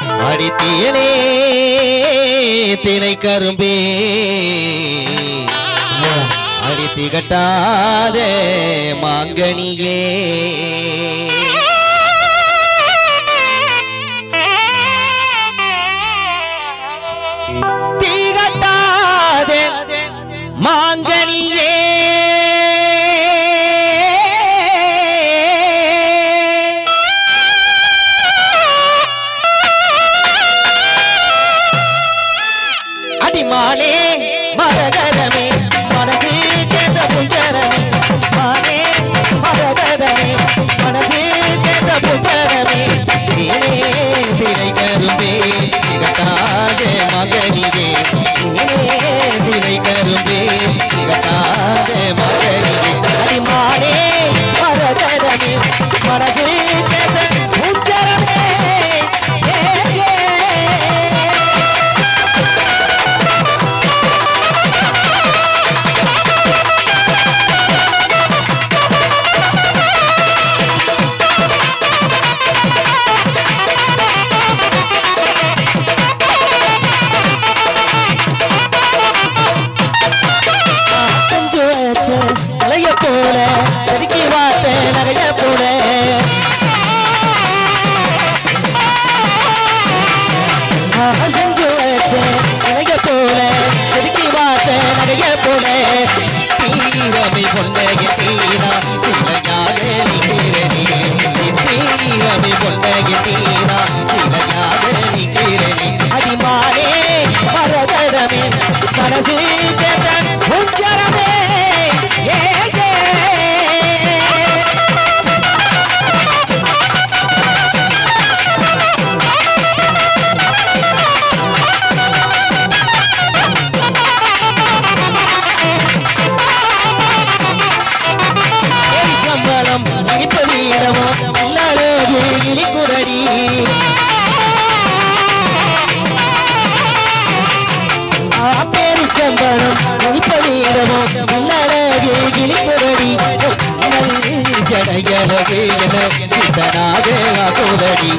அடித்தேனே தினை கரும்பே அடித்து கட்டாதே மாங்கனியே தீகட்டாதே மாங்கனியே அடிமானே மரகதமே மனசு கேட்ட புஞ்சரமே மானே மரகதமே மனசு கேட்ட புஞ்சரமே நீனே திரை கரும்பே திகட்டாதே மகனியே நீனே திரை கரும்பே திகட்டாதே மகனியே அடிமானே மரகதமே மனசு கேட்ட புஞ்சரமே ஏ ஏ செஞ்சு வச்ச சிலைய போல செதுக்கி வாத்த நகைய போல ஆஹா, செஞ்சு வச்ச சிலைய போல செதுக்கி வாத்த நகைய போல தீரமை கொண்ட தீனா சிலையாக நிற்கிறனே தீரமை கொண்ட தீனா சிலையாக நிற்கிறனே அடிமானே மரதடமே மனசு கேட்ட உச்சரமே ஏ ஏ சம்பளம் இனிப்பு வீரமோ நல்லழகு இனிக்குரடி பேரிச்சம்பளம் இனிப்பு வீரமோ நல்லழகு இனிக்குரடி ஜடகலகு என சித்தனாக ஆகுதடி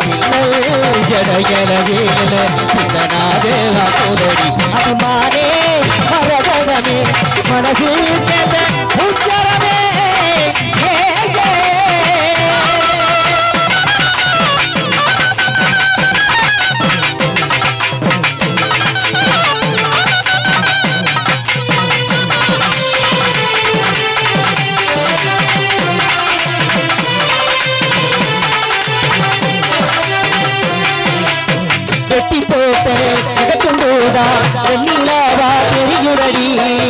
ஜடகலகு என சித்தனாக ஆகுதடி அபிமானே மரகதமே மனசு கேட்ட உச்சரமே ஏ ஏ வெட்டி போட்ட அகத்துண்டோதா வெண்ணிலாவா தெரியுறடி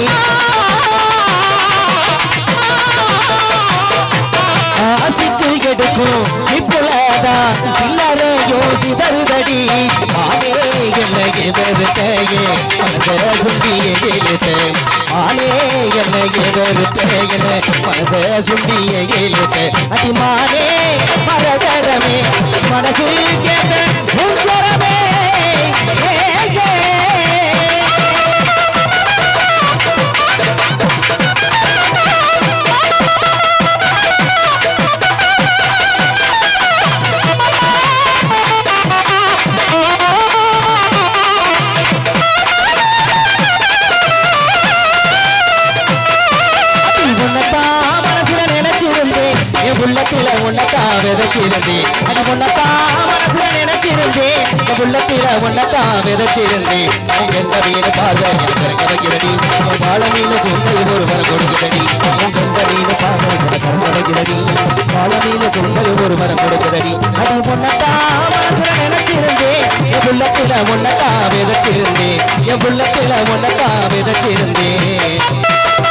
ஆசிக்கு எடுக்கும் இப்பொழுதா இல்லறையோ சிதறுதடி ஆனே என்னையே வெறுத்தையே மனச சுண்டியே இழுத்த ஆனே என்னையே வெறுத்தையே மனச சுண்டியே இழுத்த அதிமானே மரகரமே மனசு கேட்ட உஞ்சரமே ஏ ஏ உன்னதான் மனசுல நினைச்சிருந்தேன் என் உள்ளத்துல உன்னதான் விதைச்சிருந்தேன் அது உன்னதான் மனசுல நினைச்சிருந்தேன் என் உள்ளத்துல உன்னதான் விதைச்சிருந்தேன் உங்க எந்த மீன் பார்வை எனக்கு இறங்க வைக்கிறடி உன் வாழ மீன் கொண்டு ஒரு வரம் கொடுக்கிறடி உன் எந்த மீன் பார்வை எனக்கு இறங்க வைக்கிறடி வாழ மீன் கொண்டு ஒரு வரம் கொடுக்கிறடி அது உன்னதான் மனசுல நினைச்சிருந்தேன் என் உள்ளத்துல உன்னதான் விதைச்சிருந்தேன் என் உள்ளத்துல உன்னதான் விதைச்சிருந்தேன்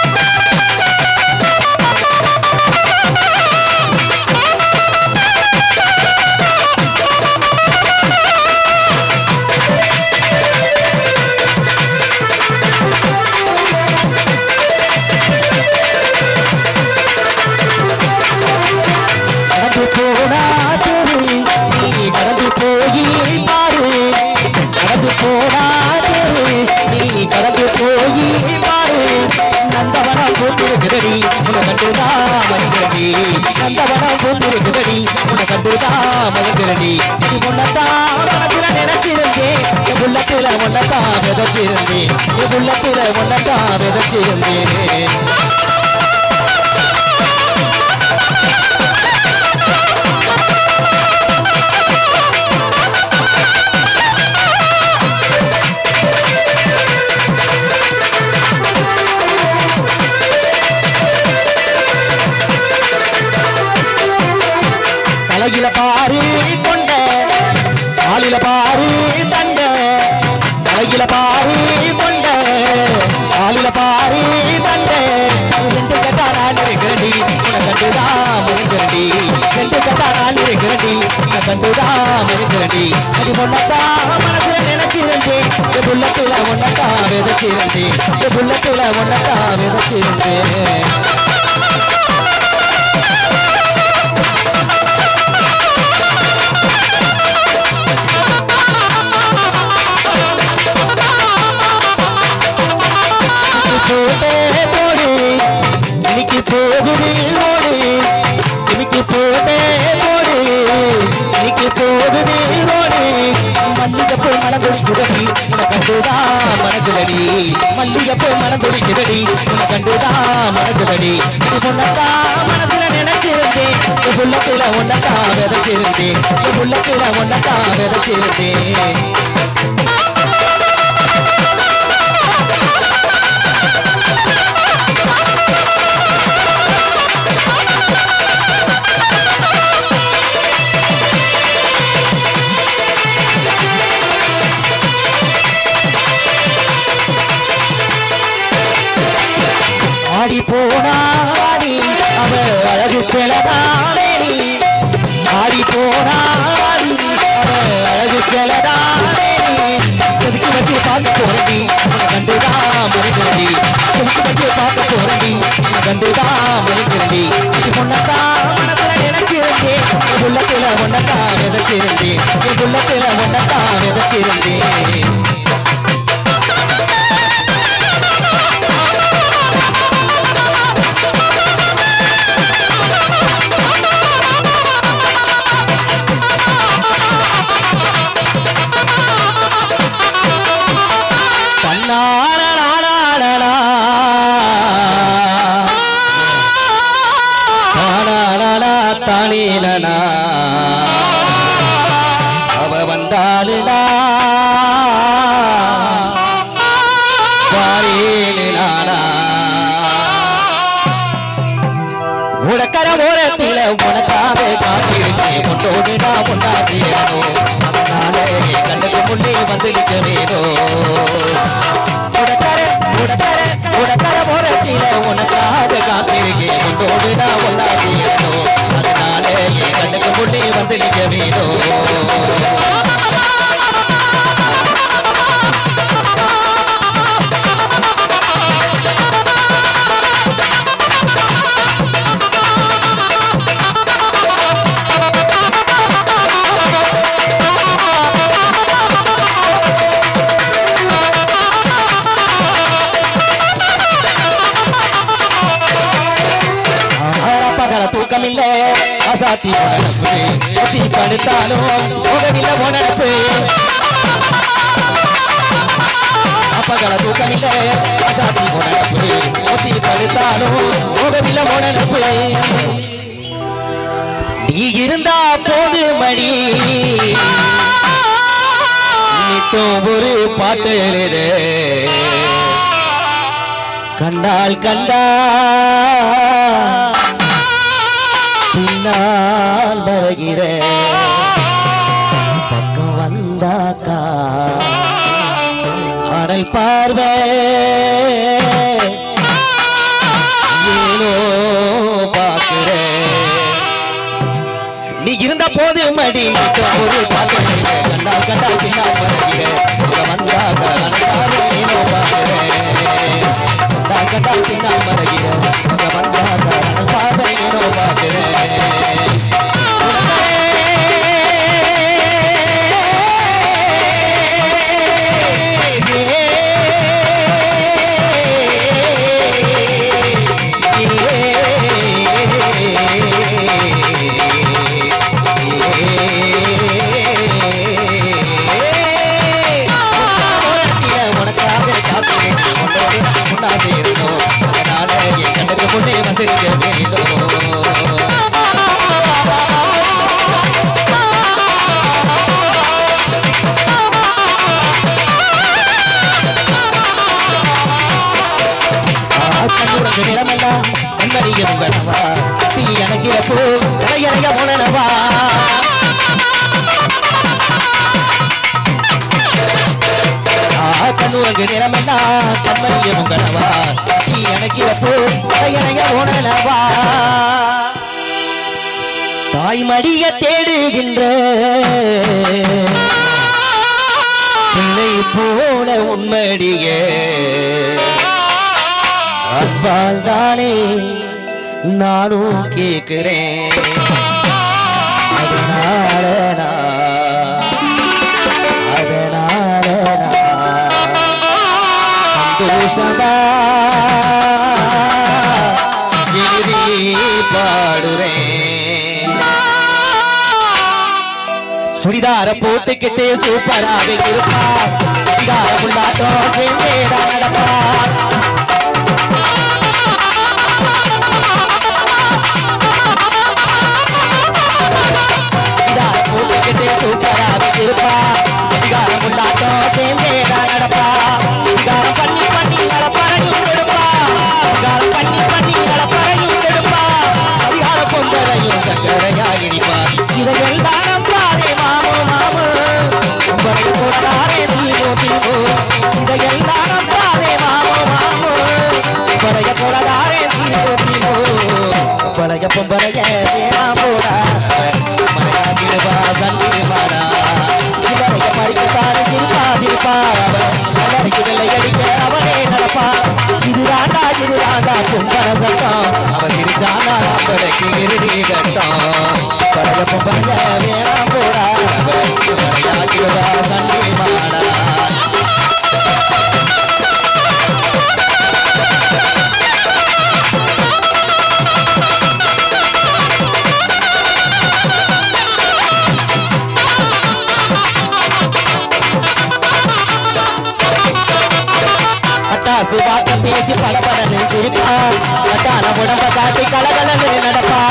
கடந்து போனா தெரு நீ கடந்து போய் பாரு கடந்து போனா தெரு நீ கடந்து போய் பாரு நந்தவ உள்ளத்துல ஒன்னதான் விதைச்சிருந்தேன் என் உள்ளத்துல ஒன்னதான் விதைச்சிருந்தேன் தலையில பாரு கொண்ட ஆளில பாரு தண்ட தலையில பாரு கொண்ட ஆளில பாரு தண்ட ரெண்டு கட்டா நான் இருக்கிறடி உன கண்டுதான் மனிதரடி ரெண்டு கட்டா நான் இருக்கிறடி உன கண்டுதான் மனிதரடி அது ஒன்னதான் மனசுல நினைச்சிருந்தேன் என் உள்ளத்துல ஒன்னதான் விதைச்சிருந்தேன் என் உள்ளத்துல ஒன்னதான் விதைச்சிருந்தேன் போட்டே போடு இன்னைக்கு போகுது ஓடு இன்னைக்கு போட்டே போடு இன்னைக்கு போகுது ஓடு மல்லிகைப்பூ மனம் துடிக்குதடி உன கண்டுதான் மனதுலடி மல்லிகைப்பூ மனம் துடிக்குதடி உன கண்டுதான் மனதுலடி இது உன்னதான் மனசுல நினைச்சிருந்தேன் என் உள்ளத்துல உன்னதான் விதைச்சிருந்தேன் என் உள்ளத்துல உன்னதான் விதைச்சிருந்தேன் ஆடி போனாடி அவ அழகு செலதானேடி ஆடி போனாடி அவ அழகு செலதானேடி செதுக்கி வச்சு பார்க்க போறடி உன கண்டுதான் மறைக்கிறடி செதுக்கி வச்சு பார்க்க போறடி உன கண்டுதான் மறைக்கிறடி இது பொண்ணத்தான் மனசுல நினைச்சிருந்தேன் என் உள்ளத்துல ஒன்னத்தான் விதைச்சிருந்தேன் என் உள்ளத்துல ஒன்னத்தான் விதைச்சிருந்தேன் தன்னானனானானனா. தானானானா, தானீனனா. அவ வந்தாளுனா வாரேனானா. உனக்கர ஓரத்தில உனக்காக காத்திருக்கேன் உன்னோடு நான் ஒன்னா சேரணும் அதனாலே என் கண்ணுக்கு முன்னே வந்து நிற்க வேணும் உனக்கர உனக்கர உனக்கர ஓரத்தில உனக்காக காத்திருக்கேன் உன்னோடு நான் ஒன்னா சேரணும் அதனாலே என் கண்ணுக்கு முன்னே வந்து நிற்க வேணும் பகல தூக்கமில்ல அசாத்தி உணர்ப்பு ஒத்தி படுத்தாலும் உதவில உணர்ப்பு அப்பகல தூக்கமில்ல அசாத்தி உணர்ப்பு ஒத்தி படுத்தாலும் உதவில உணர்ப்பு நீ இருந்தா போது மணி நித்தம் ஒரு பாட்டு எழுது கண்டால் கண்டா பின்னால் வருகிற பக்கம் வந்தாக்கா அடல் பார்வை ஏனோ பார்க்கிறேன் நீ இருந்த போது மடி நிற்கும் ஒரு பாட்டு கண்டால் கண்டால் பின்னால் வருகிற வந்தாக அடல் ஏனோ பார்க்கிறேன் கண்டால் கண்டால் பின்னால் வருகிற வந்தாக அடல் பார்வை ஏனோ பார்க்கிறேன் கண்ணுவங்கு நிறமெல்லாம் கண்மணிய உங்களவா நீ எனக்கு போ எனக்கு உணலவா தாய்மடிய தேடுகின்ற பிள்ளை போல உண்மடிய அன்பால் தானே நானும் கேட்கிறேன் அதனால நான் அதனால நான் சந்தோஷமா எழுதி பாடுறேன் சுடிதார போட்டுக்கிட்டு சூப்பராக இருப்பா சுடிதார முன்னாட்டம் சேர்ந்தேதான் நடப்பா சுடிதார போட்டுக்கிட்டு சூப்பராக இருப்பா அதிகாரம் முன்னாட்டம் சேர்ந்தேதான் நடப்பா அதிகாரம் பண்ணி பண்ணி நடப்பறையும் எடுப்பா அதிகாரம் பண்ணி பண்ணி நடப்பறையும் எடுப்பா அதிகார பொங்கலையும் சங்கரையாகிடிப்பா இதைகள் தானம் பாரே மாமோ மாமோ உங்களை போட்டாரே தீமோ தீமோ இதைகள் தானம் பாரே மாமோ மாமோ உங்களை போடாரே தீமோ தீமோ உங்களைய பொம்பளைய சேனா போடா மலையாகிடுவா சன்னி மாடா இவரைய பறிக்கத்தானே சிரிப்பா சிரிப்பா மலருக்கு வெள்ளை அடிக்க அவனே நடப்பா இதுதாண்டா இதுதாண்டா பொம்பள சட்டம் அவன் சிரிச்சாண்டா நாம்படைக்கு இறுதி கட்டம் பழைய பொம்பளைய வேணாம் போடா மலையாகிடுவா சன்னி மாடா பட்டாசு வாக்க பேசி படபடன்னு சிரிப்பா பட்டான உடம்ப காட்டி கலகலன்னு நடப்பா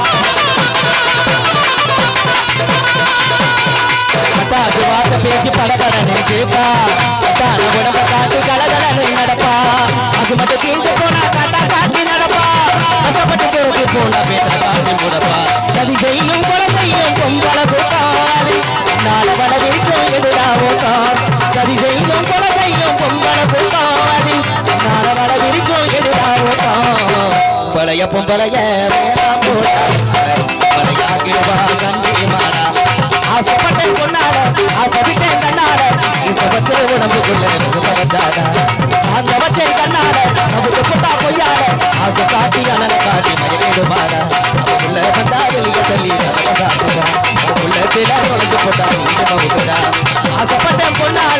பட்டாசு வாக்க பேசி படபடன்னு சிரிப்பா பட்டான உடம்ப காட்டி கலகலன்னு நடப்பா அது மட்டும் தீண்டு போனா காட்டா காட்டி நடப்பா கஷ்டப்பட்டு போறது போனா பேட்ட காட்டி முடப்பா சதி செய்யும் கொலை செய்யும் பொங்கல கூட்டாது நாள வட விரிக்கும் எதிரா ஓட்டம் சதி செய்யும் கொலை செய்யும் பொங்கல கூட்டாது நாள வட விரிக்கும் எதிரா ஓட்டம் பழைய பொம்பளைய வேணாம் போடா பழையாகிடுவா சந்தி மாடா ஆசைப்பட்டேன் கொண்டாட ஆசைவிட்டேன் கண்ணாட இசை வச்ச உடம்புக்குள்ள வச்சாட அந்த வச்சேன் கண்ணாட நமக்கு புட்டா பொய்யாட ஆசை காட்டி அனல காட்டி மயக்கிடு மாட அவக்குள்ள வந்தா வெளிய தள்ளி அவளை சாத்துவா அவக்குள்ள தில நுழைஞ்சு போட்டா மவுக்குதா ஆசைப்பட்டேன் கொண்டாட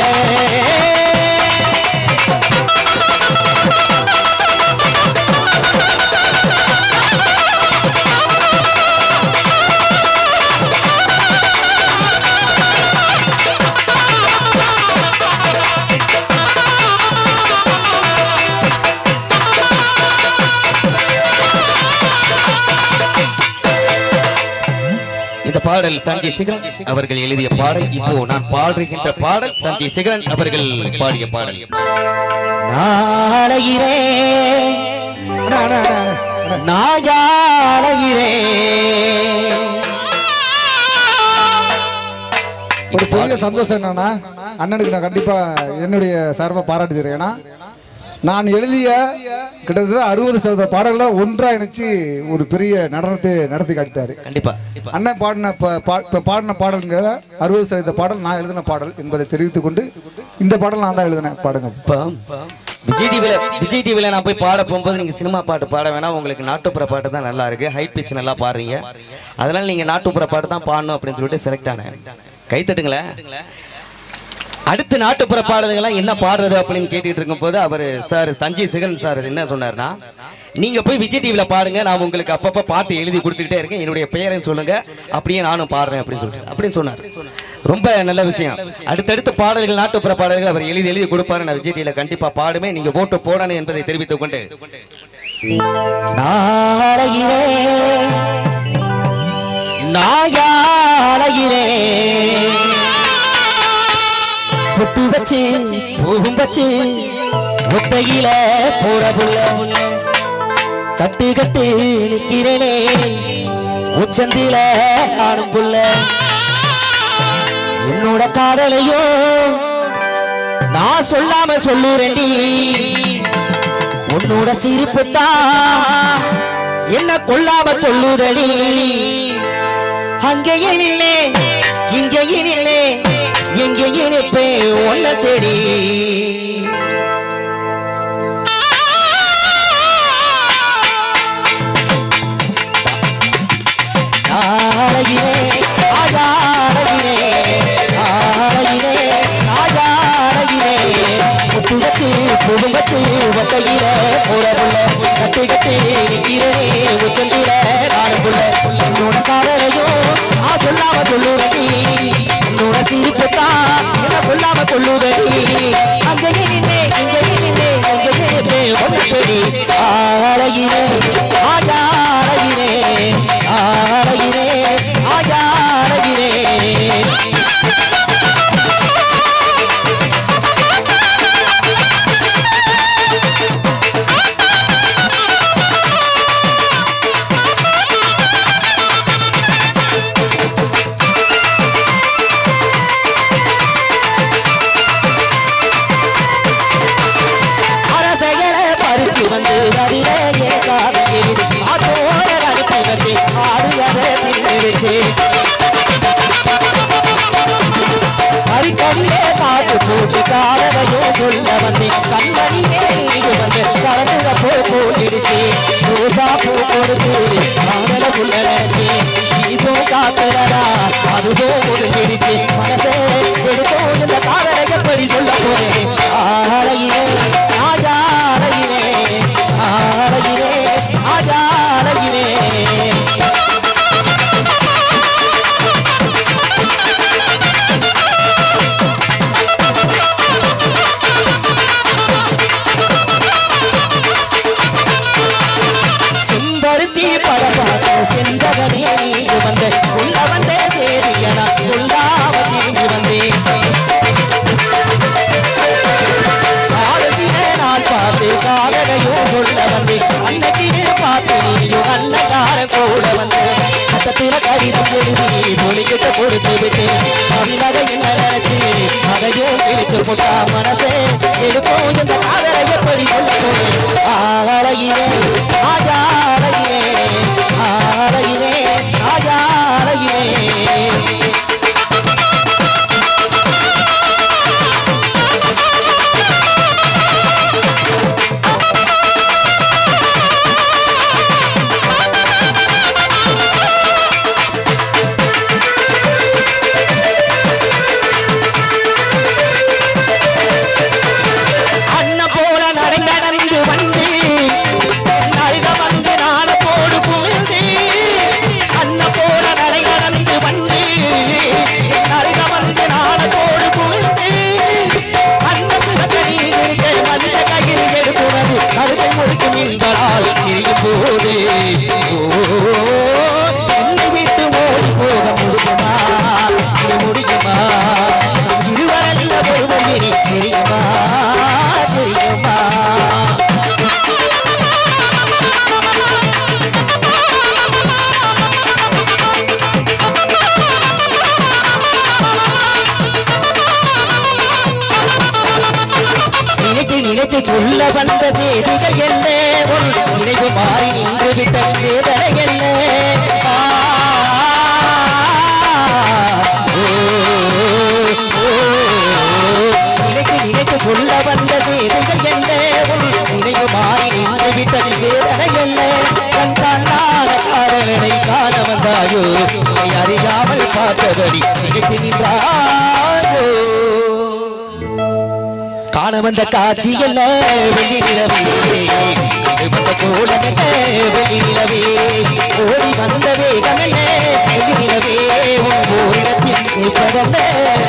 இந்த பாடல் தஞ்சை சிகரன் அவர்கள் எழுதிய பாடல் இப்போ நான் பாடுகின்ற பாடல் தஞ்சை சிகரன் அவர்கள் பாடிய பாடல் நாளையிலே அண்ணா, அண்ணா, அண்ணா, அண்ணா, அண்ணா. நாயாளையிலே ஒரு பெரிய சந்தோஷம் என்னன்னா அண்ணனுக்கு நான் கண்டிப்பா என்னுடைய சார்பா பாராட்டி தரேன் ஏன்னா நான் எழுதிய கிட்டத்தட்ட அறுபது சதவீத பாடல்களை ஒன்றா இணைச்சு ஒரு பெரிய நடனத்தை நடத்தி காட்டிட்டாரு கண்டிப்பா அண்ணன் பாடின ப- பா- இப்ப பாடின பாடல்களை அறுபது சதவீத பாடல் நான் எழுதின பாடல் என்பதை தெரிவித்துக் கொண்டு இந்த பாடல் நான் தான் எழுதினேன் பாடுங்க இப்போ விஜய் டிவில விஜய் டிவில நான் போய் பாட போகும்போது நீங்க சினிமா பாட்டு பாட வேணாம் உங்களுக்கு நாட்டுப்புற பாட்டு தான் நல்லா இருக்கு ஹைட் பிச் நல்லா பாடுறீங்க அதனால நீங்க நாட்டுப்புற பாட்டு தான் பாடணும் அப்படின்னு சொல்லிட்டு செலக்ட் ஆனேன் கை தட்டுங்களேன் அடுத்த நாட்டுப்புற பாடல்கள்லாம் என்ன பாடுறது அப்படின்னு கேட்டுட்டு இருக்கும்போது அவர் சார் தஞ்சை சிகரன் சார் என்ன சொன்னார்னா நீங்க போய் விஜய் டிவில பாடுங்க நான் உங்களுக்கு அப்பப்ப பாட்டு எழுதி கொடுத்துக்கிட்டே இருக்கேன் என்னுடைய பெயரையும் சொல்லுங்க அப்படியே நானும் பாடுறேன் அப்படின்னு சொல்லிட்டு அப்படின்னு சொன்னார் ரொம்ப நல்ல விஷயம் அடுத்தடுத்த பாடல்கள் நாட்டுப்புற பாடல்கள் அவர் எழுதி எழுதி கொடுப்பாரு நான் விஜய் டிவில கண்டிப்பா பாடுமே நீங்க ஓட்டு போடணும் என்பதை தெரிவித்துக் கொண்டு நாளையிலே நாயாளையிலே பொட்டு வச்சு பூவும் வச்சு முத்தையில போற புள்ள கட்டு கட்டு நிக்கிறேனே உச்சந்தில நானும் புள்ள என்னோட காதலையும் நான் சொல்லாம சொல்லுறேன்டி உன்னோட சிரிப்பு தான் என்ன கொல்லாம கொள்ளுதடி அங்கேயே நில்லே இங்கேயே நில்லே எங்கேயே நிற்பேன் ஒன்ன தேடி ஆளையிலே ஆஜாளையிலே ஆளையிலே ஆஜாளையிலே முட்டு வச்சு புடும் வச்சு ஒத்தையில போறதுள்ள கட்டி கட்டி நிற்கிறனே உச்சந்தில நானும் புள்ள உன்னோட காதலையும் ஆ சொல்லாம சொல்லுறடி உன்னோட சிரிப்பு தான் என்ன சொல்லாம கொள்ளுதடி அங்கேயே நின்னே இங்கேயே நின்னே அங்கேயே நின்னே ஒன்று தேடி ஆளையிலே ஆஜாளையிலே ஆளையிலே ஆஜாளையிலே அரசைகளை பறிச்சு வந்து வரிலேயே காவிரி ஆட்டோட அனுப்பி வச்சு ஆடுவதை தின்னு வச்சு அரிக்கடியே பாட்டு போட்டு காரதையும் சொல்ல வந்து கண்மணியே இங்கு வந்து கரண்டுல போ போயிடுச்சு ரோசா பூ கொடுத்து காதல சொல்ல நினைச்சு ஈசோ காத்துறதா அதுவும் முடிஞ்சிடுச்சு மனசே எடுத்தோ இந்த காதலை எப்படி சொல்ல போறேன் ஆளையிலே ஆஜாலையிலே ஆளையிலே ஆஜாலையிலே செம்பருத்தி பழபாட்ட செந்தகனே நீங்கு வந்த உள்ள வந்த சேரியனா சொல்லாம திரும்பி வந்தேன் காலத்தின நாள் பார்த்து காலனையோ சொல்ல வந்தேன் அன்னைக்கு பார்த்து நீயும் அன்னகார கூட வந்து பக்கத்துல கடிதம் எழுதி துணிக்கிட்ட கொடுத்து விட்டேன் அதில் என்ன நினைச்சு அதையும் கிழிச்சு போட்டா மனசே எடுக்கும் இந்த காதலை எப்படி சொல்ல போறேன் ஆகலையிலே ஆஜாலையிலே ஆலையிலே ஆஜாலையிலே அண்ணன் போல நடை நடந்து வந்து நல்க வந்து நாட போடு குமிழ்ந்து அண்ணன் போல நடை நடந்து வந்து நல்க வந்து நாட போடு குமிழ்ந்து அண்ணன் நீங்க மஞ்ச கையில் எடுக்குவது கருத்தை முறுக்கும் இந்த நாள் திரியும் போது ஓ, என்னை விட்டு ஓடி போக முடியுமா இது முடியுமா நம் இருவரல்ல ஒருவர் இனி தெரியுமா தெரியுமா நினைத்து நினைத்து சொல்ல வந்த செய்திகள் என்ன உன் நினைவு மாறி நின்று விட்ட வேதனை என்ன ஆ, ஓ, ஓ, நினைத்து நினைத்து சொல்ல வந்த செய்திகள் என்ன உன் நினைவு மாறி நின்று விட்ட வேதனை என்ன கண் காணாத காதலனை காண வந்தாயோ உன்னை அறியாமல் பார்த்தபடி நினைத்து நின்றாயோ காண வந்த காட்சி என்ன வெள்ளி நிலவே இது வந்த கோலம் என்ன வெள்ளி நிலவே ஓடி வந்த வேகம் என்ன வெள்ளி நிலவே உன் ஓரிடத்தில் நிற்பதென்ன